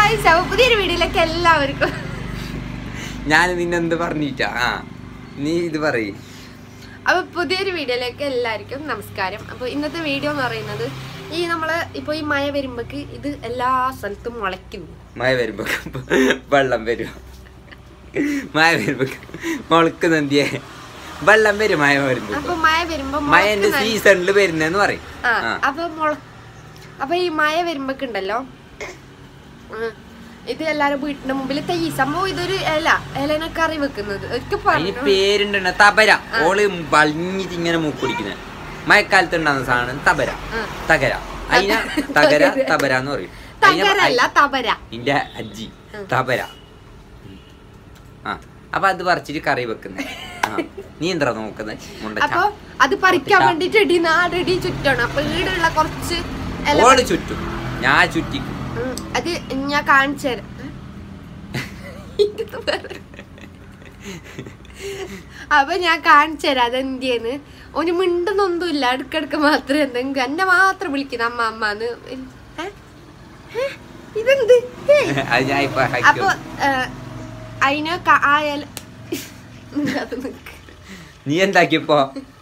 Guys അപ്പൊ പുതിയൊരു വീഡിയോയിലേക്ക് എല്ലാവർക്കും ഞാൻ നിന്നെന്ത് പറഞ്ഞിട്ടാ ആ നീ ഇത് പറയ് അപ്പൊ പുതിയൊരു വീഡിയോയിലേക്ക് എല്ലാവർക്കും നമസ്കാരം അപ്പൊ ഇന്നത്തെ വീഡിയോ എന്ന് പറയുന്നത് ഈ നമ്മള് ഇപ്പൊ ഈ മഴ വരുമ്പോക്ക് ഇത് എല്ലാ സ്ഥലത്തും മുളയ്ക്കുന്നു മഴ വരുമ്പോ വെള്ളം വരും മഴ വരുമ്പോ മുളക്കുന്ന എന്തിയെ വെള്ളം വരും മഴ വരുമ്പോ അപ്പൊ മഴ വരുമ്പോ മഴന്റെ മുളയ്ക്കുന്ന- സീസണിൽ വരുന്നെന്ന് പറയും ആ ആ. അപ്പൊ മുള അപ്പൊ ഈ മഴ വരുമ്പോക്കുണ്ടല്ലോ ഉം, ഇത് എല്ലാരും വീട്ടിന്റെ മുമ്പിൽ തൈ സംഭവം ഇതൊരു ഇല ഇലനെ കറി വെക്കുന്നത് ഒരിക്കൽ അതിന് പറഞ്ഞു പേരുണ്ട് തബര ഓള് വളഞ്ഞിട്ട് ഇങ്ങനെ മൂക്കുടിക്കുന്നത് മഴക്കാലത്ത് ഉണ്ടാകുന്ന സാധനം തബര ആ. തകര അതിന തകര തബര എന്ന് പറയും അതിനെ തകരല്ല തബര നിന്റെ അജ്ജി തബര ആ അപ്പൊ അത് പറിച്ചിട്ട് കറി വെക്കുന്നത് നീ എന്താ നോക്കുന്നത് മുണ്ടച്ച അപ്പൊ അത് പറിക്കാൻ വേണ്ടിട്ട് ഇടി നാടിടി ചുറ്റണം അപ്പൊ ഈടുള്ള കുറച്ച് ഇല ഓള് ചുറ്റും ഞാൻ ചുറ്റി ഉം, അത് ഞാൻ കാണിച്ചു തരാം ഇത് വേറെ. അപ്പൊ ഞാൻ കാണിച്ചു തരാം അതെന്തിയെന്ന് ഒരു മിണ്ടുന്നൊന്നുമില്ല അടുക്കടുക്ക് മാത്രം എന്തെങ്കിലും എന്നെ മാത്രം വിളിക്കുന്ന അമ്മ അമ്മന്ന് ഏ? ഏ? ഇതെന്ത് ഏയ്. അത് ഞാൻ ഇപ്പൊ അപ്പൊ ഏ, അതിന് ക- ആ ഇല അത് നിക്ക്. നീ എന്താക്കിയപ്പോ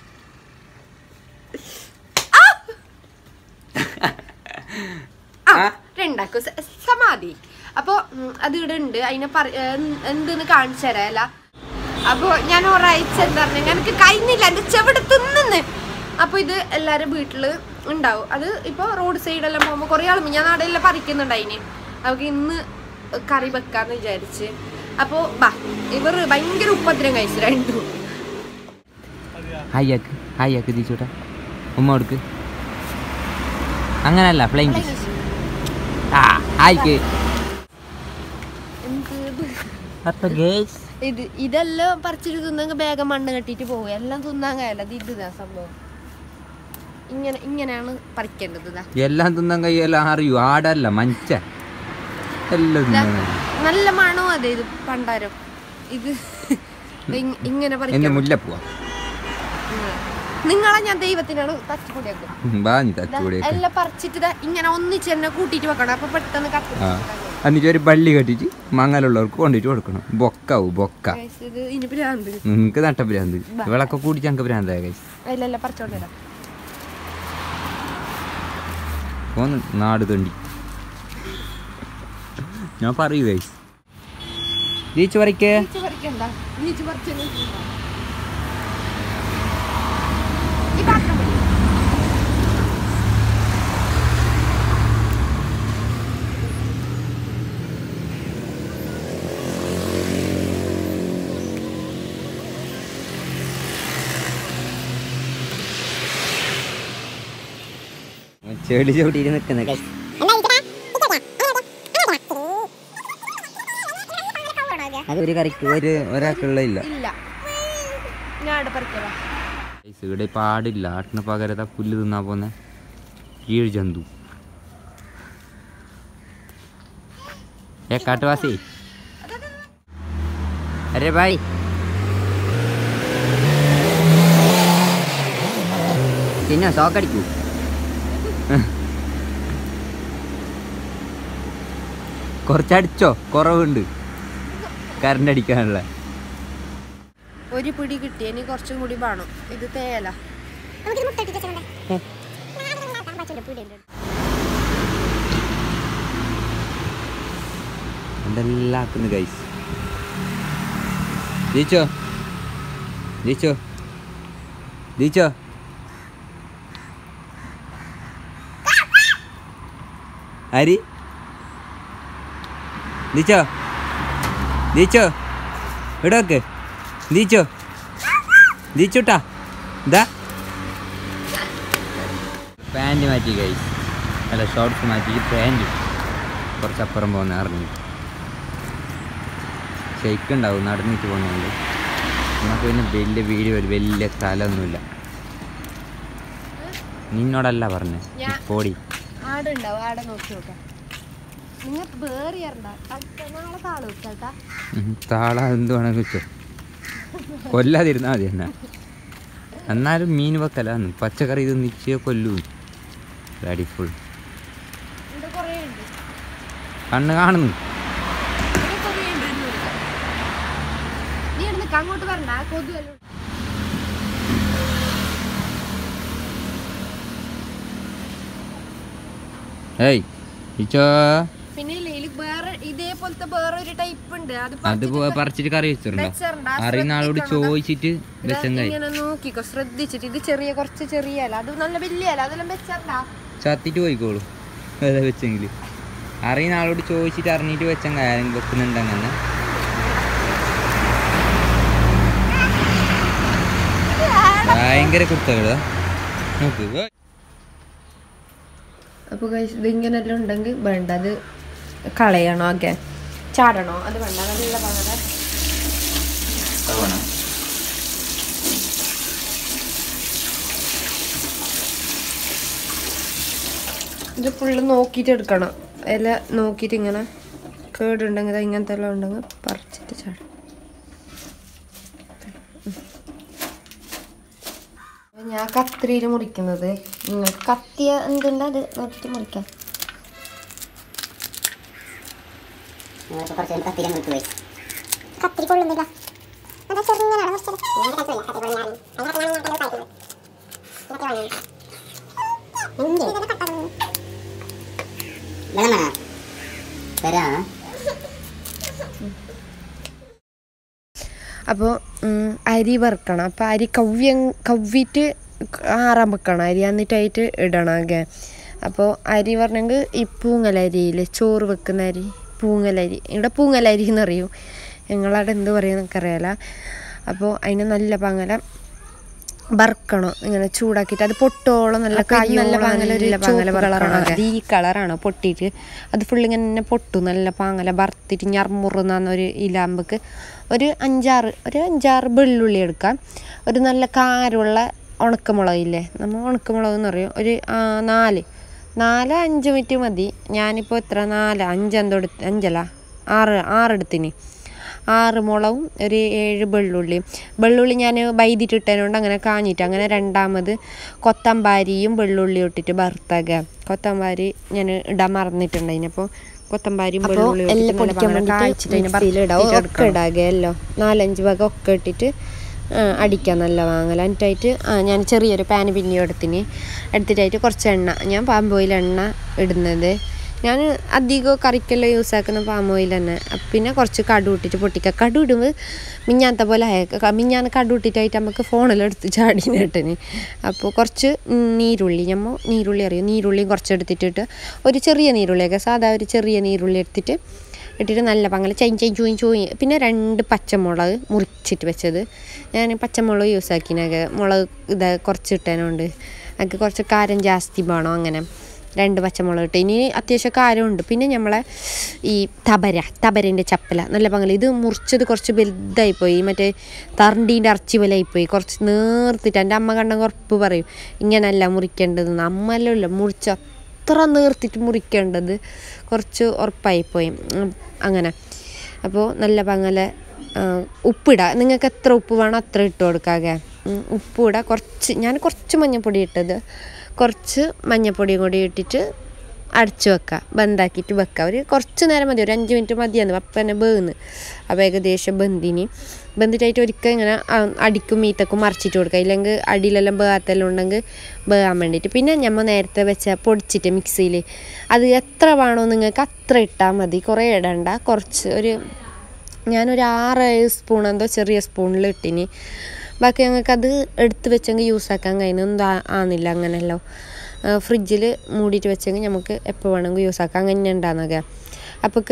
ആ, ആ? രണ്ടാക്കും സ- സമാധി അപ്പൊ ഉം, അത് ഇവിടെ ഉണ്ട് അതിനെ പറ എന്ത് എന്തെന്ന് കാണിച്ചു തരാല്ല അപ്പൊ ഞാൻ ഒരാഴ്ച എന്താ പറഞ്ഞ എനിക്ക് കഴിഞ്ഞില്ല എന്റെ ചെവിടെ തിന്നുന്ന് അപ്പൊ ഇത് എല്ലാരും വീട്ടില് ഉണ്ടാവും അത് ഇപ്പൊ റോഡ് സൈഡെല്ലാം പോകുമ്പോ കുറെ ആൾ ഞാൻ നാടെല്ലാം പറിക്കുന്നുണ്ട് അതിന് നമുക്ക് ഇന്ന് കറി വെക്കാന്ന് വിചാരിച്ച് അപ്പൊ ബാ ഇവർ ഭയങ്കര ഉപദ്രം കഴിച്ചു രണ്ടും ഹയ്യാക്ക് ഹയ്യാക്ക് തിരിച്ചോട്ടെ ഉമ്മ കൊടുക്ക് അങ്ങനല്ല ഫ്ലൈങ് കിസ് ആ ഹായ്ക്ക് എന്ത് ഇത്? അപ്പൊ ഗേസ് ഇത് ഇതെല്ലാം പറിച്ചിട്ട് തിന്നെങ്കിൽ വേഗം മണ്ണ് കെട്ടിട്ട് പോകും എല്ലാം തിന്നാൻ കഴിയല്ല ഇത് ഇതാ സംഭവം ഇങ്ങനെ ഇങ്ങനെയാണ് പറിക്കേണ്ടത് ഇതാ എല്ലാം തിന്നാൻ കയ്യെല്ലാം അറിയൂ ആടല്ല മഞ്ച എല്ലാം ഇതാ. തിന്നാൻ നല്ല മണോ അതെ ഇത് പണ്ടാരം ഇത് ഇ- ഇങ്ങനെ എന്റെ പറിക്കണം മുല്ലപ്പൂവാ ഉം. നിങ്ങളെ ഞാൻ ദൈവത്തിനാണ് തച്ചുകൂടിയാക്കും ബാഞ്ഞി തച്ചുകൂടെ എല്ലാം പറിച്ചിട്ട് ഇതാ ഇങ്ങനെ ഒന്നിച്ച് തന്നെ കൂട്ടിയിട്ട് വെക്കണം അപ്പൊ പെട്ടെന്ന് കത്തി ആ എന്നിട്ട് ഒരു ബള്ളി കെട്ടിട്ട് മങ്ങലുള്ളവർക്ക് കൊണ്ടിട്ട് കൊടുക്കണം ബൊക്കാവൂ ബൊക്ക Guys, ഇത് ഇനി ഭ്രാന്ത് നിങ്ങക്ക് നട്ടഭ്രാന്ത് ഇവളൊക്കെ കൂടി ഞങ്ങൾക്ക് ഭ്രാന്തായ കൈസ് അല്ലല്ല പറിച്ചോണ്ട് വരാം പോന്ന് നാട് തണ്ടി ഞാൻ പറയൂ കൈസ് ജയിച്ചു പറിക്കേ നീച്ച് പറിക്കണ്ട നീച്ച് പറിച്ചു ഈ പാത്രം മതി. ചെടി ചവിട്ടിട്ട് നിക്കുന്ന കൈസ് അത് ഒരു കറിക്ക് ഒരു ഒരാൾക്കുള്ള ഇല്ല ഇല്ല ഞാൻ അവിടെ പറിക്കലാ ഗൈസ്, ഇവിടെ പാടില്ല ആട്ടിന് പകരത പുല്ല് തിന്നാ പോന്നെ കീഴ് ജന്തു ഏ കാട്ടുവാസി അരെ ഭായ് പിന്നെ സോക്കടിക്കൂ കുറച്ചടിച്ചോ കുറവുണ്ട് കറണ്ട് അടിക്കാനുള്ള ഒരു പിടി കിട്ടി ഇനി കുറച്ചും കൂടി വേണം ഇത് തേല എന്തെല്ലാം ആക്കുന്നു ഗൈസ് ജയിച്ചോ ജയിച്ചോ ജയിച്ചോ ആരി ജയിച്ചോ ജയിച്ചോ ഇവിടെ വെക്ക് ജയിച്ചോ ജയിച്ചോട്ടാ ഇതാ പാൻറ് മാറ്റി ഗൈസ് അല്ല ഷോർട്സ് മാറ്റി പാൻറ് കുറച്ചപ്പുറം പോകുന്ന അറിഞ്ഞു ഷെയ്ക്ക് ഉണ്ടാവും നടന്നിട്ട് പോകുന്നുണ്ട് നമുക്ക് പിന്നെ വലിയ വീട് ഒരു വലിയ സ്ഥലമൊന്നുമില്ല നിന്നോടല്ല പറഞ്ഞേ ഞാൻ- പോടി ആടുണ്ടാവും ആടെ നോക്കി നോക്കാം നിങ്ങൾ വേറിയറണ്ട നാളെ താള് വെച്ചാട്ടാ ഉം, താള എന്ത് വേണമെങ്കിൽ വെച്ചോ കൊല്ലാതിരുന്നാ മതി എന്നാ എന്നാലും മീൻ വെക്കലാന്ന് പച്ചക്കറി ഇത് നിശ്ചയ കൊല്ലൂ അടിഫുൾ ഇവിടെ കുറേ ഉണ്ട് കണ്ണ് കാണുന്നു ഒരു കൊതിയുണ്ട് എന്നോട്. നീ ഇവിടുന്ന് അങ്ങോട്ട് വരണ്ട ആ കൊതുവല്ലോ ഏയ് ഇച്ചോ പിന്നെ ഇല്ലേ, ഇതില് വേറെ ഇതേപോലത്തെ വേറെ ഒരു ടൈപ്പ് ഉണ്ട് അത് അത് പോ- പറിച്ചിട്ട് കറി വെച്ചിട്ടുണ്ടോ വെച്ചിട്ടുണ്ടോ? അറിയുന്ന ആളോട് ശ്രദ്ധിക്കണം. ചോദിച്ചിട്ട് ഇത് വെച്ചെങ്കായി ഇങ്ങനെ നോക്കിക്കോ ശ്രദ്ധിച്ചിട്ട് ഇത് ചെറിയ കുറച്ച് ചെറിയ അല്ല അത് നല്ല വലിയ അല്ല അതെല്ലാം വെച്ചാ ചത്തിട്ട് പോയിക്കോളൂ അതെ വെച്ചെങ്കിൽ അറിയുന്ന ആളോട് ചോദിച്ചിട്ട് അറിഞ്ഞിട്ട് വെച്ചെങ്കായ ആരെങ്കിലും വെക്കുന്നുണ്ടെങ്ങനെ ഭയങ്കര കുത്തകളാ നോക്ക് ഏയ്. അപ്പോൾ ഇത് ഇങ്ങനെല്ലാം ഉണ്ടെങ്കിൽ വേണ്ട അത് കളയണോ ഓക്കെ ചാടണോ അത് വേണ്ട നല്ല പറഞ്ഞത് അത് വേണം. ഇത് ഫുള്ള് നോക്കിയിട്ട് എടുക്കണം ഇല നോക്കിയിട്ട് ഇങ്ങനെ കേടുണ്ടെങ്കിൽ ദാ ഇങ്ങനത്തെ എല്ലാം ഉണ്ടെങ്കിൽ പറിച്ചിട്ട് ചാടും ഞാൻ കത്രിയിൽ മുറിക്കുന്നത് നിങ്ങൾക്ക് കത്തിയ എന്തുണ്ട് അത് നോക്കിയിട്ട് മുറിക്കാം കത്തിരി കൊള്ളുന്നില്ല അതാ ചെറുങ്ങനാണ് കുറച്ചത് അപ്പോൾ അരി വറുക്കണം അപ്പോൾ അരി കവ്യ കവ്വിയിട്ട് ആറാൻ വെക്കണം അരി എന്നിട്ടായിട്ട് ഇടണം ഓക്കെ അപ്പോൾ അരി പറഞ്ഞെങ്കിൽ ഈ പൂങ്ങലരിയിൽ ചോറ് വെക്കുന്ന അരി പൂങ്ങലരി ഇവിടെ പൂങ്ങലരി എന്നറിയും ഞങ്ങളവിടെ എന്ത് പറയും എനിക്കറിയാല അപ്പോൾ അതിന് നല്ല പങ്ങല വറുക്കണം ഇങ്ങനെ ചൂടാക്കിയിട്ട് അത് പൊട്ടോളം നല്ല കൈ നല്ല പാങ്ങല ഒരു പാങ്ങല കളറാണ് അത് ഈ കളറാണ് പൊട്ടിയിട്ട് അത് ഫുള്ള് ഇങ്ങനെ പൊട്ടു നല്ല പാങ്ങല വറുത്തിട്ട് ഞറമുറുന്ന ഒരു ഇലാമ്പക്ക് ഒരു അഞ്ചാറ് ഒരു അഞ്ചാറ് വെള്ളുള്ളി എടുക്കാം ഒരു നല്ല കാരമുള്ള ഉണക്കമുളകില്ലേ നമ്മൾ ഉണക്കമുളക് എന്ന് പറയും ഒരു ആ, നാല് നാല് അഞ്ച് മിനിറ്റ് മതി ഞാനിപ്പോൾ എത്ര നാല് അഞ്ചെന്തോ എടുത്ത് അഞ്ചല്ല ആറ് ആറെടുത്തിന് ആറ് മുളകും ഒരു ഏഴ് വെള്ളുള്ളിയും വെള്ളുള്ളി ഞാൻ വൈദ്യുതിട്ടതിനോണ്ട് അങ്ങനെ കാഞ്ഞിട്ട് അങ്ങനെ രണ്ടാമത് കൊത്തമ്പാരിയും വെള്ളുള്ളിയും ഇട്ടിട്ട് വറുത്താക്കുക കൊത്തമ്പാരി ഞാൻ ഇടാൻ മറന്നിട്ടുണ്ട് അതിനപ്പോൾ കൊത്തമ്പാരിയും വെള്ളുള്ളിയും എല്ലാം പൊടിക്കാൻ വേണ്ടിയിട്ട് ഒക്കെ ഇടാകയല്ലോ നാലഞ്ച് വക ഒക്കെ ഇട്ടിട്ട് ആ, അടിക്കാം നല്ല വാങ്ങല എന്നിട്ടായിട്ട് ആ, ഞാൻ ചെറിയൊരു പാന് പിന്നെയും എടുത്തിന് എടുത്തിട്ടായിട്ട് കുറച്ച് എണ്ണ ഞാൻ പാമ്പ് ഓയിൽ എണ്ണ ഇടുന്നത് ഞാൻ അധികം കറിക്കെല്ലാം യൂസ് ആക്കുന്ന പാം ഓയിൽ തന്നെ അപ്പൊ പിന്നെ കുറച്ച് കടു ഇട്ടിട്ട് പൊട്ടിക്കുക കടു ഇടുമ്പോൾ മിഞ്ഞാത്ത പോലെ ആയേക്ക മിഞ്ഞാന്ന് കടു ഇട്ടിട്ടായിട്ട് നമുക്ക് ഫോണിലെടുത്ത് ചാടിനേട്ടന് അപ്പോൾ കുറച്ച് നീരുള്ളി ഞമ്മ നീരുള്ളി അറിയും നീരുള്ളിയും കുറച്ച് എടുത്തിട്ടിട്ട് ഒരു ചെറിയ നീരുള്ളിയൊക്കെ സാധാ ഒരു ചെറിയ നീരുള്ളി എടുത്തിട്ട് ഇട്ടിട്ട് നല്ല പങ്കല ചൈൻ ചൈൻ ചൂയി ചൂയി പിന്നെ രണ്ട് പച്ചമുളക് മുറിച്ചിട്ട് വെച്ചത് ഞാൻ പച്ചമുളക് യൂസ് ആക്കിനൊക്കെ മുളക് ഇത് കുറച്ച് ഇട്ടതിനുണ്ട് എനിക്ക് കുറച്ച് കാരം ജാസ്തി വേണം അങ്ങനെ രണ്ട് പച്ചമുളക് ഇട്ട് ഇനി അത്യാവശ്യം കാരമുണ്ട് പിന്നെ നമ്മളെ ഈ തബര തബരൻ്റെ ചപ്പല നല്ല പങ്കല ഇത് മുറിച്ചത് കുറച്ച് വലുതായിപ്പോയി മറ്റേ തറണ്ടീൻ്റെ അറച്ചി പോലെ ആയിപ്പോയി കുറച്ച് നേർത്തിട്ട് എൻ്റെ അമ്മ കണ്ട ഉറപ്പ് പറയും ഇങ്ങനല്ല മുറിക്കേണ്ടതെന്ന് അമ്മല്ലോ മുറിച്ച അത്ര നേർത്തിട്ട് മുറിക്കേണ്ടത് കുറച്ച് ഉറപ്പായിപ്പോയി ഉം, അങ്ങനെ അപ്പോൾ നല്ല പങ്ങല ഉപ്പിടുക നിങ്ങൾക്ക് എത്ര ഉപ്പ് വേണോ അത്ര ഇട്ട് കൊടുക്കാകെ ഉപ്പിടുക കുറച്ച് ഞാൻ കുറച്ച് മഞ്ഞൾപ്പൊടി ഇട്ടത് കുറച്ച് മഞ്ഞൾപ്പൊടിയും കൂടി ഇട്ടിട്ട് അടച്ചു വെക്കുക ബന്ധാക്കിയിട്ട് വെക്കുക ഒരു കുറച്ച് നേരം മതി ഒരു അഞ്ച് മിനിറ്റ് മതിയാന്ന് അപ്പം തന്നെ ബേന്ന് അപ്പോൾ ഏകദേശം ബന്തിനി ബന്ധിട്ടായിട്ട് ഒരിക്കൽ ഇങ്ങനെ ആ, അടിക്കും മീത്തക്കും മറിച്ചിട്ട് കൊടുക്കുക ഇല്ലെങ്കിൽ അടിയിലെല്ലാം ബേത്തെല്ലാം ഉണ്ടെങ്കിൽ ബേകാൻ വേണ്ടിയിട്ട് പിന്നെ നമ്മൾ നേരത്തെ വെച്ച പൊടിച്ചിട്ട് മിക്സിയിൽ അത് എത്ര വേണോ നിങ്ങൾക്ക് അത്ര ഇട്ടാൽ മതി കുറേ ഇടണ്ട കുറച്ച് ഒരു ഞാനൊരു ആറ് ഏഴ് സ്പൂൺ എന്തോ ചെറിയ സ്പൂണിൽ ഇട്ടിനി ബാക്കി ഞങ്ങൾക്ക് അത് എടുത്ത് വെച്ചെങ്കിൽ യൂസ് ആക്കാൻ കഴിയുന്നൊന്നും ആ- ആന്നില്ല അങ്ങനെയല്ലോ ഫ്രിഡ്ജിൽ മൂടിയിട്ട് വെച്ചെങ്കിൽ നമുക്ക് എപ്പോൾ വേണമെങ്കിൽ യൂസ് ആക്കാം അങ്ങനെ ഉണ്ടാകുന്നൊക്കെ അപ്പോൾക്ക്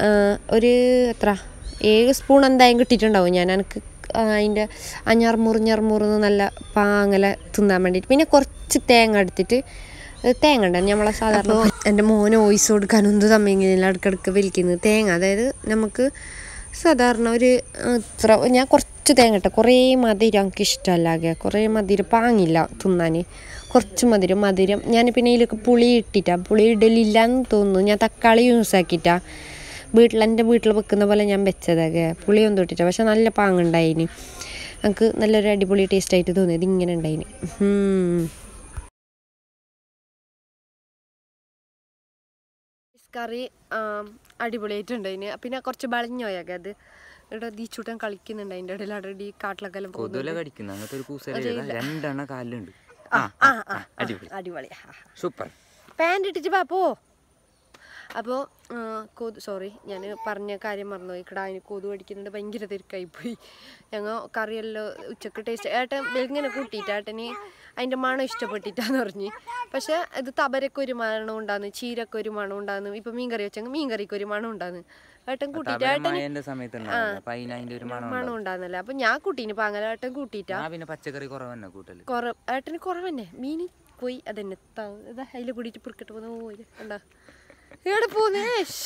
ഒരു എത്ര ഏഴ് സ്പൂൺ എന്തായാലും കിട്ടിയിട്ടുണ്ടാവും ഞാൻ എനിക്ക് അതിൻ്റെ അഞ്ഞാറുമുറ് ഞറുമുറിന്ന് നല്ല പാങ്ങല തിന്നാൻ വേണ്ടിയിട്ട് പിന്നെ കുറച്ച് തേങ്ങ എടുത്തിട്ട് തേങ്ങ ഉണ്ട് നമ്മളെ സാധാരണ എൻ്റെ മോന് വോയിസ് കൊടുക്കാനൊന്നും സമയങ്ങളില്ല ഇടയ്ക്കിടയ്ക്ക് വലിക്കുന്നത് തേങ്ങ അതായത് നമുക്ക് സാധാരണ ഒരു ഇത്ര ഞാൻ കുറച്ച് തേങ്ങ ഇട്ട കുറേ മധുരം എനിക്ക് ഇഷ്ടമല്ല ആകെ കുറേ മധുരം പാങ്ങില്ല തിന്നാൻ കുറച്ച് മധുരം മധുരം ഞാൻ പിന്നെ ഇതിലൊക്കെ പുളി ഇട്ടിട്ടാ പുളി ഇടലില്ല എന്ന് തോന്നുന്നു ഞാൻ തക്കാളി യൂസ് ആക്കിയിട്ടാ വീട്ടിൽ എൻ്റെ വീട്ടിൽ വെക്കുന്ന പോലെ ഞാൻ വെച്ചതൊക്കെ പുളിയൊന്നും ഇട്ടിട്ടാ പക്ഷെ നല്ല പാങ്ങുണ്ടായിന് എനിക്ക് നല്ലൊരു അടിപൊളി ടേസ്റ്റ് ആയിട്ട് തോന്നിയത് ഇങ്ങനെ ഉണ്ടായിന് ഉം. കറി ആം, അടിപൊളിയായിട്ടുണ്ട് അതിന് പിന്നെ കുറച്ച് ബളിഞ്ഞോയൊക്കെ അത് ഇവിടെ ദീച്ചൂട്ടൻ കളിക്കുന്നുണ്ട് അതിൻ്റെ ഇടയിൽ അവിടെ കാട്ടിലൊക്കെ കൊതുല കടിക്കുന്ന അങ്ങനത്തെ ഒരു കൂസല രണ്ടെണ്ണ കാലിലുണ്ട് ആ ആ ആ അടിപൊളി അടിപൊളി സൂപ്പർ പാൻറ് ഇട്ടിട്ട് പാ പോ അപ്പോൾ കൊതു സോറി ഞാൻ പറഞ്ഞ കാര്യം മറന്നുപോയി ഇവിടെ അതിന് കൊതു അടിക്കുന്നുണ്ട് ഭയങ്കര തിരക്കായിപ്പോയി ഞങ്ങൾ കറിയെല്ലാം ഉച്ചക്ക് ടേസ്റ്റ് ഏട്ടൻ വെളിങ്ങനെ കൂട്ടിയിട്ട് ഏട്ടന് അതിൻ്റെ മണം ഇഷ്ടപ്പെട്ടിട്ടാന്ന് പറഞ്ഞ് പക്ഷേ ഇത് തബരക്ക് ഒരു മണം ഉണ്ടാന്ന് ചീരക്ക് ഒരു മണം ഉണ്ടാന്ന് ഇപ്പം മീൻ കറി വെച്ചെങ്കിൽ മീൻ കറിക്ക് ഒരു മണം ഉണ്ടാന്ന് ഏട്ടൻ കൂട്ടിയിട്ട് ഏട്ടന് മഴന്റെ സമയത്ത് ഉണ്ടാവില്ല അപ്പൊ അതിന് അതിന്റെ ഒരു മണം മണം ഉണ്ടാകുന്നല്ലേ അപ്പം ഞാൻ കൂട്ടീന് പാങ്ങല ഏട്ടൻ കൂട്ടിയിട്ടാ ഞാൻ പിന്നെ പച്ചക്കറി കുറവ് തന്നെ കൂട്ടല് കുറ ഏട്ടന് കുറവന്നെ മീൻ പോയി അതന്നെ ത- ഇതാ അതിൽ കൂടിയിട്ട് പുറക്കിട്ട് പോകുന്ന പോയി കണ്ടാ എവിടെ പോന്നേ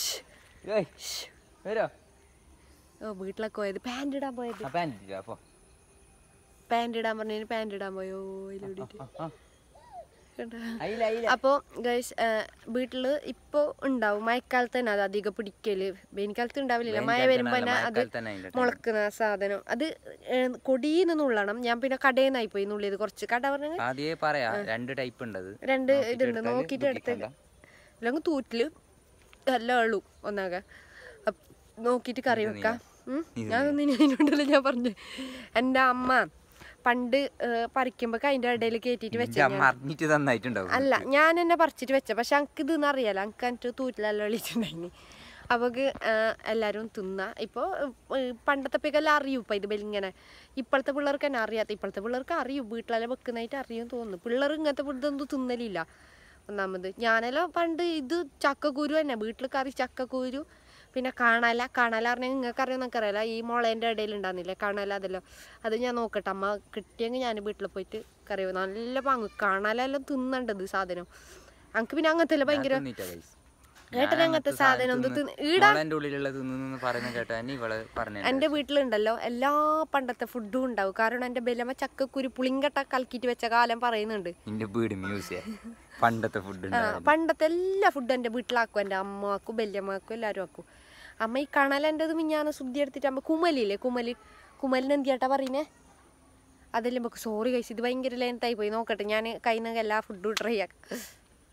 വരോ ഓ വീട്ടിലൊക്കെ പോയത് പാൻറ് ഇടാൻ പോയത് അപ്പൊ അനിട്ടില്ല അപ്പൊ പാൻറ് ഇടാൻ പറഞ്ഞതിന് പാൻറ് ഇടാൻ പോയോ അതിലൂടിയിട്ട് കണ്ടാ അയില അയില അപ്പോൾ ഗൈസ് വീട്ടിൽ ഇപ്പോൾ ഉണ്ടാവും മഴക്കാലത്ത് തന്നെ അത് അധികം പിടിക്കല് വേനൽക്കാലത്ത് ഉണ്ടാവില്ല മഴ വരുമ്പോൾ തന്നെ അത് മഴക്കാലത്ത് തന്നെ അതിന്റെ മുളക്കുന്ന സാധനം അത് കൊടിയിൽ നുള്ളണം ഞാൻ പിന്നെ കടയിൽ നിന്നായി പോയി നുള്ളിയത് കുറച്ച് കട പറഞ്ഞ ആദ്യമേ പറയാ രണ്ട് ടൈപ്പ് ഉണ്ട് അത് രണ്ട് ഇതുണ്ട് നോക്കിയിട്ട് എടുത്തേക്ക് അല്ലെങ്കിൽ തൂറ്റില് എല്ലാം ഉള്ളൂ ഒന്നാകെ അപ്പ് നോക്കിയിട്ട് കറി വെക്കാം ഉം. ഞാനൊന്നും ഇനി അതിനോണ്ടല്ലോ ഞാൻ പറഞ്ഞു എൻ്റെ അമ്മ പണ്ട് പറിക്കുമ്പോൾ അതിൻ്റെ ഇടയിൽ കയറ്റിയിട്ട് വെച്ച അമ്മ അറിഞ്ഞിട്ട് തന്നായിട്ടുണ്ടാവും അല്ല ഞാൻ എന്നെ പറിച്ചിട്ട് വെച്ച പക്ഷെ എനിക്ക് ഇതെന്ന് അറിയാലോ എനിക്ക് എന്നിട്ട് തൂറ്റിലെല്ലാം വിളിച്ചിട്ടുണ്ടായിന് അവക്ക് എല്ലാവരും തിന്ന ഇപ്പോൾ പണ്ടത്തെ പേക്കെല്ലാം അറിയും ഇപ്പം ഇത് ഇങ്ങനെ ഇപ്പോഴത്തെ പിള്ളേർക്ക് തന്നെ അറിയാത്ത ഇപ്പോഴത്തെ പിള്ളേർക്ക് അറിയും വീട്ടിലെല്ലാം വെക്കുന്നതായിട്ട് അറിയും തോന്നുന്നു പിള്ളേർ ഇങ്ങനത്തെ ഇതൊന്നും തിന്നലില്ല ഒന്നാമത് ഞാനെല്ലാം പണ്ട് ഇത് ചക്കക്കുരു തന്നെ വീട്ടിൽ കറി ചക്കക്കുരു പിന്നെ കാണല കാണല പറഞ്ഞാൽ നിങ്ങൾക്ക് അറിയാം നിങ്ങൾക്ക് അറിയാലോ ഈ മുളേൻ്റെ ഇടയിൽ ഉണ്ടാകുന്നില്ലേ കാണല അതല്ലോ അത് ഞാൻ നോക്കട്ടെ അമ്മ കിട്ടിയെങ്കിൽ ഞാൻ വീട്ടിൽ പോയിട്ട് കറി വെക്കും. നല്ല പാങ്ങ് കാണലെല്ലാം തിന്നണ്ടത് സാധനം എനിക്ക് പിന്നെ അങ്ങനത്തെ എല്ലാം ഭയങ്കര ഏട്ടൻ അങ്ങനത്തെ സാധനം ഒന്നും തിന്ന് ഈടാ എന്റെ ഉള്ളിലുള്ള തിന്നു പറയുന്ന കേട്ടാ ഇനി ഇവള് പറഞ്ഞു എൻ്റെ വീട്ടിലുണ്ടല്ലോ എല്ലാ പണ്ടത്തെ ഫുഡും ഉണ്ടാവും കാരണം എൻ്റെ ബലമ ചക്കക്കുരു പുളിങ്കട്ട കലക്കിയിട്ട് വെച്ച കാലം പറയുന്നുണ്ട് എന്റെ വീട് മ്യൂസിയം പണ്ടത്തെ ഫുഡ് ആ, പണ്ടത്തെ എല്ലാ ഫുഡും എൻ്റെ വീട്ടിലാക്കും എൻ്റെ അമ്മ ആക്കും ബല്യമ്മ എല്ലാവരും ആക്കും അമ്മ ഈ കണലെൻ്റെത് മിഞ്ഞാന്ന് ശുദ്ധി എടുത്തിട്ട് അമ്മ കുമലില്ലേ കുമല് കുമലിന് എന്തിയാട്ടാ പറയുന്നേ അതെല്ലാം നമുക്ക് സോറി കഴിച്ചു ഇത് ഭയങ്കര ലെങ്തായി പോയി നോക്കട്ടെ ഞാൻ കയ്യിൽ നിന്ന് എല്ലാ ഫുഡും ട്രൈ ആക്കാം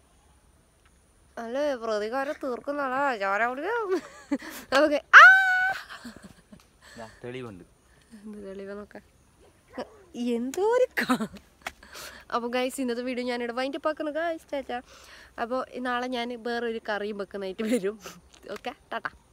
അല്ല പ്രതികാരം തീർക്കുന്നതാണോ ചോര ഓക്കെ ആ തെളിവുണ്ട് എന്ത് തെളിവ് നോക്കാം എന്തോ ഒരു അപ്പോൾ ഗൈസ് ഇന്നത്തെ വീഡിയോ ഞാനിവിടെ വൈൻഡ് പാക്കുന്നു ഗൈസ് ചാച്ചാ അപ്പോൾ നാളെ ഞാൻ വേറൊരു കറിയും വെക്കുന്നതായിട്ട് വരും ഓക്കെ ടാറ്റാ